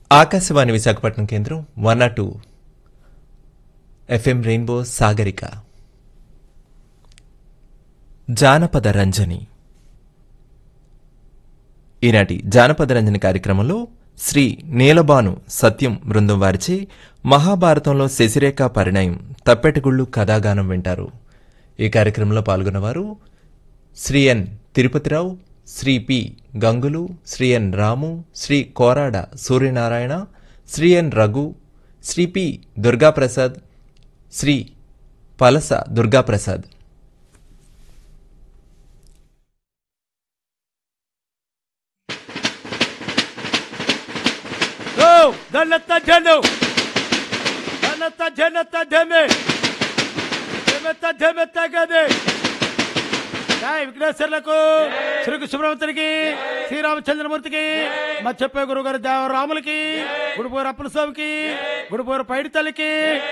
ఆకాశవాణి విశాఖపట్నం కేంద్రం one naught two FM rainbow Sagarika జానపద రంజని ఈనాటి జానపద రంజని కార్యక్రమంలో శ్రీ నీలబాను సత్యం బృందం వారిచే మహాభారతంలో శశిరేఖ పరిణయం తప్పెటగుళ్ళు కథాగానం వింటారు ఈ కార్యక్రమంలో పాల్గొన్నవారు Shri N Tirupatirao Shri P Gangulu Shri N Ramu Shri Korada Suryanarayana Shri N Raghu Shri P Durgaprasad Shri Palasa Durgaprasad ఓ దన్నత్త జను దన్నత్త జనత్త ఢెమె ఢెమెత్త ఢెమెత్త గదే జై విఘ్నేశ్వరులకు శ్రీ సుబ్రహ్మణ్యునికి శ్రీరామచంద్రమూర్తికి మా చెప్పే గురుగారు దేవరాములకి గుడిపోరు అప్పల స్వామికి గుడిపోరు పైడి తల్లికి